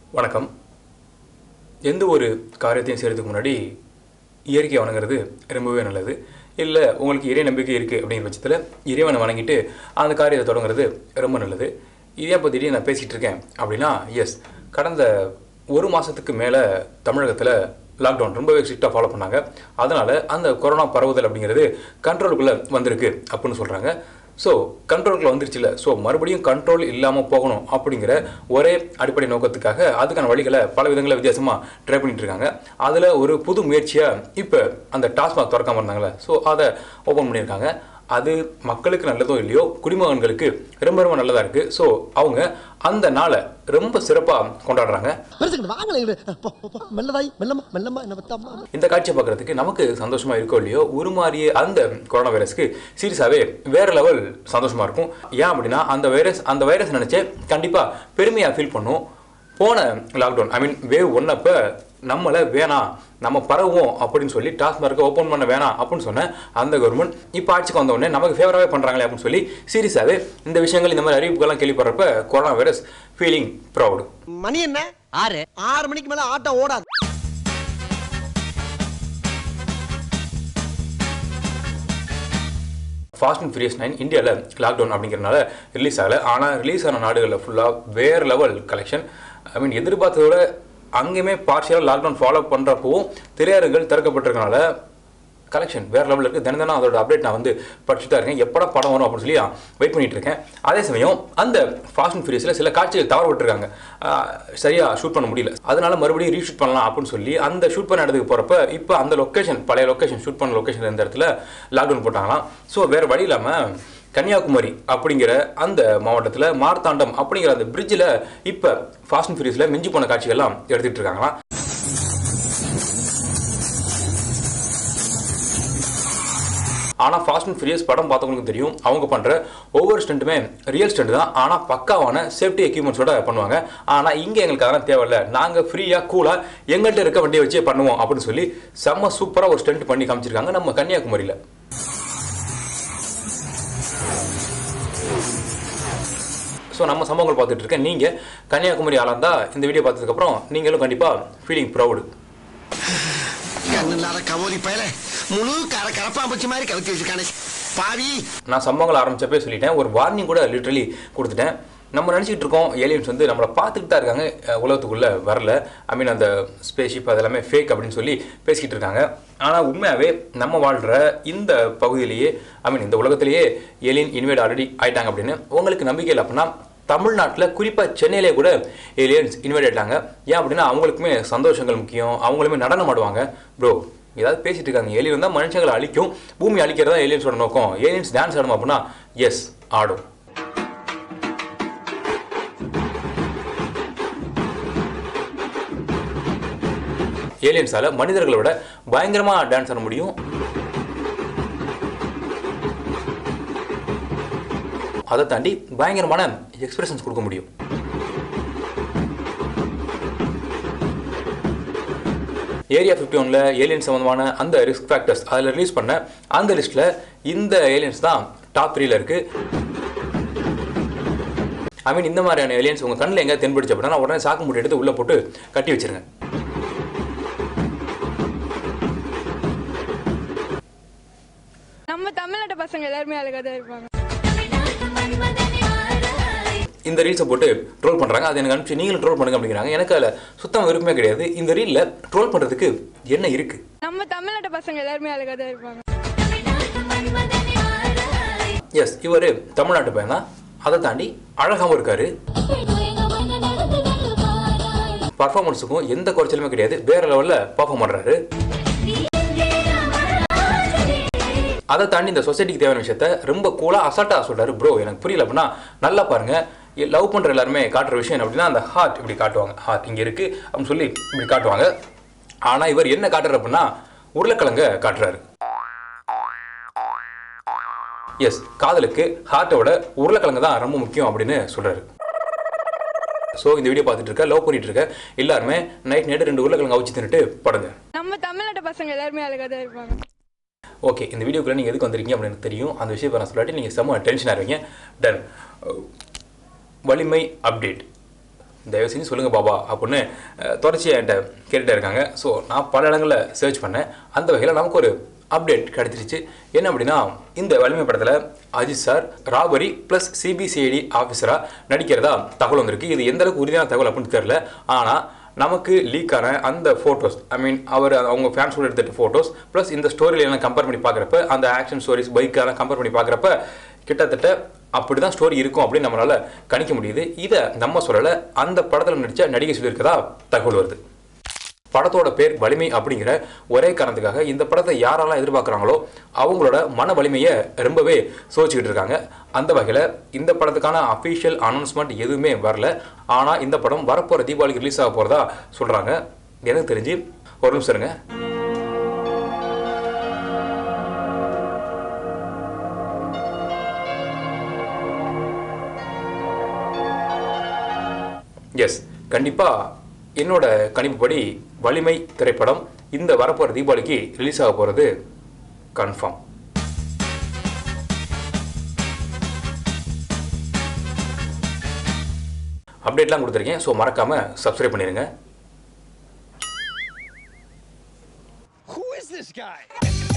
வணக்கம் எந்த ஒரு காரியத்தையும் செய்கிறதுக்கு முன்னாடி இயற்கை வணங்குறது ரொம்பவே நல்லது இல்லை உங்களுக்கு இறை நம்பிக்கை இருக்குது அப்படிங்கிற பட்சத்தில் இறைவனை வணங்கிட்டு அந்த காரியத்தை தொடங்குறது ரொம்ப நல்லது இதே இப்போ திடீர்னு நான் பேசிகிட்டு இருக்கேன் அப்படின்னா எஸ் கடந்த ஒரு மாதத்துக்கு மேலே தமிழகத்தில் லாக்டவுன் ரொம்பவே ஸ்ட்ரிக்டாக ஃபாலோ பண்ணாங்க அதனால் அந்த கொரோனா பரவுதல் அப்படிங்கிறது கண்ட்ரோலுக்குள்ளே வந்திருக்கு அப்படின்னு சொல்கிறாங்க ஸோ கண்ட்ரோலுக்குள்ள வந்துருச்சுல ஸோ மறுபடியும் கண்ட்ரோல் இல்லாமல் போகணும் அப்படிங்கிற ஒரே அடிப்படை நோக்கத்துக்காக அதுக்கான வழிகளை பல விதங்களில் வித்தியாசமாக ட்ரை பண்ணிட்டு இருக்காங்க அதில் ஒரு புது முயற்சியாக இப்போ அந்த டாஸ்மாக் திறக்காம இருந்தாங்களே ஸோ அதை ஓப்பன் பண்ணியிருக்காங்க அது மக்களுக்கு நல்லதோ இல்லையோ குடிமகன்களுக்கு ரொம்ப ரொம்ப நல்லதாக இருக்குது ஸோ அவங்க அந்த நாளை ரொம்ப சிறப்பாக கொண்டாடுறாங்க பெருசுக்கு வாங்கல மெல்லதாய் மெல்லமா மெல்லமா என்ன பத்தாமா இந்த காட்சியை பார்க்கறதுக்கு நமக்கு சந்தோஷமா இருக்கோ இல்லையோ உருமாறிய அந்த கொரோனா வைரஸ்க்கு சீரியஸாவே வேற லெவல் சந்தோஷமா இருக்கும் ஏன் அப்படின்னா அந்த வைரஸ் அந்த வைரஸ் நினைச்சே கண்டிப்பா பெருமையா ஃபீல் பண்ணும் போன லாக்டவுன் ஐ மீன் வேவ் ஒன்னப்ப நம்மளை வேணாம் நம்ம பரவுவோம் அப்படின்னு சொல்லி டாஸ்மார்க்கை ஓப்பன் பண்ண வேணாம் அப்படின்னு சொன்ன அந்த கவர்மெண்ட் இப்போ ஆட்சிக்கு வந்த உடனே நமக்கு ஃபேவராகவே பண்ணுறாங்களே அப்படின்னு சொல்லி சீரியஸாகவே இந்த விஷயங்கள் இந்த மாதிரி அறிவிப்புகள்லாம் கேள்விப்படுறப்ப கொரோனா வைரஸ் ஃபீலிங் ப்ரௌடு மணி என்ன ஆறு ஆறு மணிக்கு மேல ஆட்டம் ஓடாது ஃபாஸ்ட் அண்ட் ஃபியூரியஸ் நைன் இந்தியாவில் லாக்டவுன் அப்படிங்கிறனால ரிலீஸ் ஆகலை ஆனால் ரிலீஸ் ஆன நாடுகளில் ஃபுல்லாக வேறு லெவல் கலெக்ஷன் ஐ மீன் எதிர்பார்த்ததோட அங்கேயுமே பார்ஷியலாக லாக்டவுன் ஃபாலோ பண்ணுறப்பவும் திரையரங்குகள் திறக்கப்பட்டிருக்கனால கலெக்ஷன் வேறு லெவலில் இருக்குது தினம் தினம் அதோட அப்டேட் நான் வந்து படிச்சுட்டு தான் இருக்கேன் எப்படா படம் வரும் அப்படின்னு சொல்லி வெயிட் பண்ணிட்டு இருக்கேன் அதே சமயம் அந்த ஃபாஸ்ட் அண்ட் ஃபியூரியஸில் சில காட்சிகள் தவற விட்டுருக்காங்க சரியாக ஷூட் பண்ண முடியல அதனால மறுபடியும் ரீஷூட் பண்ணலாம் அப்படின்னு சொல்லி அந்த ஷூட் பண்ண இடத்துக்கு போகிறப்ப இப்போ அந்த லொக்கேஷன் பழைய லொக்கேஷன் ஷூட் பண்ண லொக்கேஷன் இருந்த இடத்துல லாக்டவுன் போட்டாங்களாம் ஸோ வேறு வழி இல்லாமல் கன்னியாகுமரி அப்படிங்கிற அந்த மாவட்டத்தில் மார்த்தாண்டம் அப்படிங்கிற அந்த பிரிட்ஜில் இப்போ ஃபாஸ்ட் அண்ட் ஃபியூரியஸில் மிஞ்சி போன காட்சிகள்லாம் எடுத்துகிட்டு இருக்காங்களாம் ஆனால் ஃபாஸ்ட் அண்ட் ஃபியூரியஸ் படம் பார்த்தவங்களுக்கு தெரியும் அவங்க பண்ணுற ஒவ்வொரு ஸ்டண்ட்டுமே ரியல் ஸ்டண்ட் தான் ஆனால் பக்காவான சேஃப்டி எக்யூப்மெண்ட்ஸோட பண்ணுவாங்க ஆனால் இங்கே எங்களுக்கு அதெல்லாம் தேவையில்ல நாங்கள் ஃப்ரீயாக கூலாக எங்கள்கிட்ட இருக்க வண்டியை வச்சே பண்ணுவோம் அப்படின்னு சொல்லி செம்ம சூப்பராக ஒரு ஸ்டண்ட் பண்ணி காமிச்சிருக்காங்க நம்ம கன்னியாகுமரியில் ஸோ நம்ம சம்பவங்கள் பார்த்துட்டு இருக்கேன் நீங்கள் கன்னியாகுமரி ஆளாக இருந்தால் இந்த வீடியோ பார்த்ததுக்கப்புறம் நீங்களும் கண்டிப்பாக ஃபீலிங் ப்ரௌடு கண்ணு இல்லாத கவோரி பயல முழு கர கரப்பாம்பூச்சி மாதிரி கவிச்சு வச்சிருக்கானே பாவி நான் சம்பவங்கள் ஆரம்பிச்சப்பே சொல்லிட்டேன் ஒரு வார்னிங் கூட லிட்ரலி கொடுத்துட்டேன் நம்ம நினச்சிக்கிட்டு இருக்கோம் ஏலியன்ஸ் வந்து நம்மளை பார்த்துக்கிட்டு தான் இருக்காங்க அஹ் உலகத்துக்குள்ளே வரல ஐ மீன் அந்த ஸ்பேஸ்ஷிப் அதெல்லாமே ஃபேக் அப்படின்னு சொல்லி பேசிக்கிட்டு இருக்காங்க ஆனால் உண்மையாகவே நம்ம வாழ்கிற இந்த பகுதியிலேயே ஐ மீன் இந்த உலகத்திலேயே ஏலியன் இன்வைட் ஆல்ரெடி ஆயிட்டாங்க அப்படின்னு உங்களுக்கு நம்பிக்கை இல்லை அப்படின்னா தமிழ்நாட்டில் குறிப்பாக சென்னையிலே கூட ஏலியன்ஸ் இன்வைட் ஆயிட்டாங்க ஏன் அப்படின்னா அவங்களுக்குமே சந்தோஷங்கள் முக்கியம் அவங்களுமே நடனம் ஆடுவாங்க ப்ரோ ஏதாவது பேசிட்டு இருக்காங்க ஏலியன் தான் மனுஷங்களை அழிக்கும் பூமி அழிக்கிறதா ஏலியன்ஸோட நோக்கம் ஏலியன்ஸ் டான்ஸ் ஆடும் அப்படின்னா எஸ் ஆடும் ஏலியன்ஸால மனிதர்களை விட பயங்கரமா டான்ஸ் ஆட முடியும் அதை தாண்டி பயங்கரமான எக்ஸ்பிரஷன்ஸ் கொடுக்க முடியும் ஏரியா ஃபிஃப்டி ஒனில் ஏலியன்ஸ் சம்மந்தமான அந்த ரிஸ்க் ஃபேக்டர்ஸ் அதில் ரிலீஸ் பண்ண அந்த லிஸ்ட்டில் இந்த ஏலியன்ஸ் தான் டாப் த்ரீல இருக்கு ஐ மீன் இந்த மாதிரியான ஏலியன்ஸ் உங்கள் கண்ணில் எங்கே தென்படுச்சு அப்படின்னா உடனே சாக்கு மூட்டை எடுத்து உள்ளே போட்டு கட்டி வச்சிருங்க நம்ம தமிழ்நாட்டு பசங்க எல்லாருமே அழகா தான் இருப்பாங்க இந்த ரீல்ஸை போட்டு ட்ரோல் பண்ணுறாங்க அது எனக்கு அனுப்பிச்சு நீங்களும் ட்ரோல் பண்ணுங்க அப்படிங்கிறாங்க எனக்கு அதில் சுத்தம் விருப்பமே கிடையாது இந்த ரீலில் ட்ரோல் பண்ணுறதுக்கு என்ன இருக்குது நம்ம தமிழ்நாட்டு பசங்க எல்லாருமே அழகா தான் இருப்பாங்க எஸ் இவர் தமிழ்நாட்டு பையன் தான் அதை தாண்டி அழகாகவும் இருக்காரு பர்ஃபார்மன்ஸுக்கும் எந்த குறைச்சலுமே கிடையாது வேற லெவலில் பர்ஃபார்ம் பண்ணுறாரு அதை தாண்டி இந்த சொசைட்டிக்கு தேவையான விஷயத்த ரொம்ப கூலாக அசால்ட்டாக சொல்றாரு ப்ரோ எனக்கு புரியல அப்படின்னா நல்லா பாருங்க லவ் பண்ணுற எல்லாருமே காட்டுற விஷயம் என்ன அப்படின்னா அந்த ஹார்ட் இப்படி காட்டுவாங்க ஹார்ட் இங்கே இருக்கு அப்படின்னு சொல்லி இப்படி காட்டுவாங்க ஆனால் இவர் என்ன காட்டுறாரு அப்படின்னா உருளைக்கிழங்க காட்டுறாரு எஸ் காதலுக்கு ஹார்ட்டோட உருளைக்கிழங்கு தான் ரொம்ப முக்கியம் அப்படின்னு சொல்றாரு ஸோ இந்த வீடியோ பார்த்துட்டு இருக்க லவ் பண்ணிட்டு இருக்க எல்லாருமே நைட் நைட்டு ரெண்டு உருளைக்கிழங்கு அவிச்சு தின்னுட்டு படுங்க நம்ம தமிழ்நாட்டு பசங்க எல்லாருமே அழகா தான் இருப்பாங்க ஓகே இந்த வீடியோக்குள்ள நீங்கள் எதுக்கு வந்திருக்கீங்க அப்படின்னு எனக்கு தெரியும் அந்த விஷயத்தை நான் சொல்லாட்டி நீங்கள் செம்ம டென்ஷன் ஆயிருவீங்க டன் வலிமை அப்டேட் தயவு செஞ்சு சொல்லுங்கள் பாபா அப்படின்னு அஹ், தொடர்ச்சியா என்கிட்ட கேட்டுகிட்டே இருக்காங்க ஸோ நான் பல இடங்களில் சர்ச் பண்ணேன் அந்த வகையில் நமக்கு ஒரு அப்டேட் கிடைச்சிருச்சு என்ன அப்படின்னா இந்த வலிமை படத்தில் Ajith sir robbery plus CBCID ஆஃபீஸராக நடிக்கிறதா தகவல் வந்திருக்கு இது எந்த அளவுக்கு உறுதியான தகவல் அப்படின்னு தெரியல ஆனால் நமக்கு லீக் ஆன அந்த ஃபோட்டோஸ் ஐ மீன் அவர் அவங்க ஃபேன்ஸோட எடுத்துட்ட ஃபோட்டோஸ் ப்ளஸ் இந்த ஸ்டோரியில எல்லாம் கம்பேர் பண்ணி பார்க்குறப்ப அந்த ஆக்ஷன் ஸ்டோரிஸ் பைக்கெல்லாம் கம்பேர் பண்ணி பார்க்குறப்ப கிட்டத்தட்ட அப்படி தான் ஸ்டோரி இருக்கும் அப்படின்னு நம்மளால கணிக்க முடியுது இதை நம்ம சொல்லலை அந்த படத்தில் நடித்த நடிகை சொல்லியிருக்கதா தகவல் வருது படத்தோட பேர் வலிமை அப்படிங்கிற ஒரே காரணத்துக்காக இந்த படத்தை யாரெல்லாம் எதிர்பார்க்குறாங்களோ அவங்களோட மன வலிமையை ரொம்பவே சோதிச்சுக்கிட்டு இருக்காங்க அந்த வகையில் இந்த படத்துக்கான அஃபீஷியல் அனௌன்ஸ்மெண்ட் எதுவுமே வரல ஆனால் இந்த படம் வரப்போகிற தீபாவளிக்கு ரிலீஸ் ஆக போகிறதா சொல்கிறாங்க எனக்கு தெரிஞ்சு ஒரு நிமிஷம் இருங்க எஸ் கண்டிப்பாக என்னோட கணிப்புப்படி வலிமை திரைப்படம் இந்த வரப்போகிற தீபாவளிக்கு ரிலீஸ் ஆக போகிறது கன்ஃபார்ம் அப்டேட்லாம் கொடுத்துருக்கேன் ஸோ மறக்காமல் சப்ஸ்கிரைப் பண்ணிடுங்க Who is this guy?